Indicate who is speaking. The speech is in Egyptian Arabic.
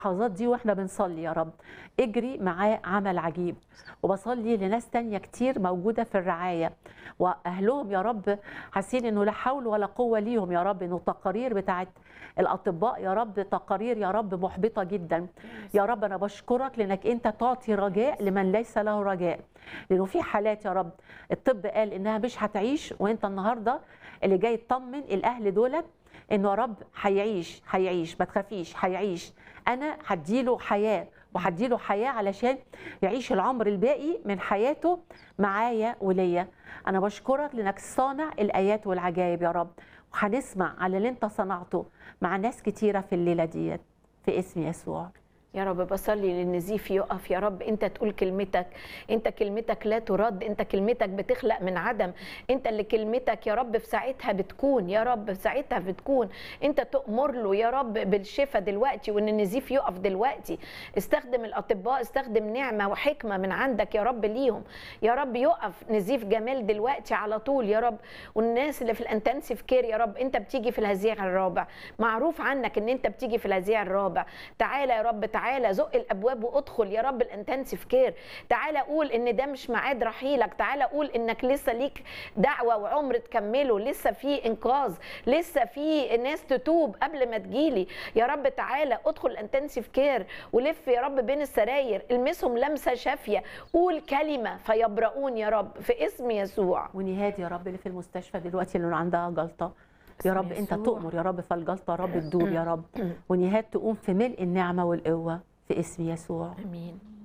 Speaker 1: اللحظات دي واحنا بنصلي يا رب اجري معاه عمل عجيب وبصلي لناس تانية كتير موجودة في الرعاية وأهلهم يا رب حاسين إنه لا حول ولا قوة ليهم يا رب إنه التقارير بتاعت الأطباء يا رب تقارير يا رب محبطة جدا يا رب أنا بشكرك لأنك أنت تعطي رجاء لمن ليس له رجاء لأنه في حالات يا رب الطب قال إنها مش هتعيش وأنت النهاردة اللي جاي تطمن الأهل دولت انه يا رب هيعيش هيعيش ما تخافيش هيعيش انا هديله حياه وهديله حياه علشان يعيش العمر الباقي من حياته معايا وليا انا بشكرك لانك صانع الايات والعجائب يا رب وهنسمع على اللي انت صنعته مع ناس كتيره في الليله ديت في اسم يسوع
Speaker 2: يا رب بصلي للنزيف يقف يا رب انت تقول كلمتك انت كلمتك لا ترد انت كلمتك بتخلق من عدم انت اللي كلمتك يا رب في ساعتها بتكون يا رب في ساعتها بتكون انت تأمر له يا رب بالشفاء دلوقتي وان النزيف يقف دلوقتي استخدم الاطباء استخدم نعمه وحكمه من عندك يا رب ليهم يا رب يقف نزيف جمال دلوقتي على طول يا رب والناس اللي في الانتنسيف كير يا رب انت بتيجي في الهزيع الرابع معروف عنك ان انت بتيجي في الهزيع الرابع تعالى يا رب تعالى زق الابواب وادخل يا رب الانتنسيف كير تعالى قول ان ده مش ميعاد رحيلك تعالى قول انك لسه ليك دعوه وعمر تكمله لسه في انقاذ لسه في ناس تتوب قبل ما تجيلي يا رب تعالى ادخل الانتنسيف كير ولف يا رب بين السراير المسهم لمسه شافيه قول كلمه فيبرؤون يا رب في اسم يسوع
Speaker 1: ونهاد يا رب اللي في المستشفى دلوقتي اللي عندها جلطه يا رب انت
Speaker 2: يسوع.
Speaker 1: تؤمر يا رب فالجلطه يا رب تدوب يا رب ونهاد تقوم في ملء النعمه والقوه في اسم يسوع
Speaker 2: امين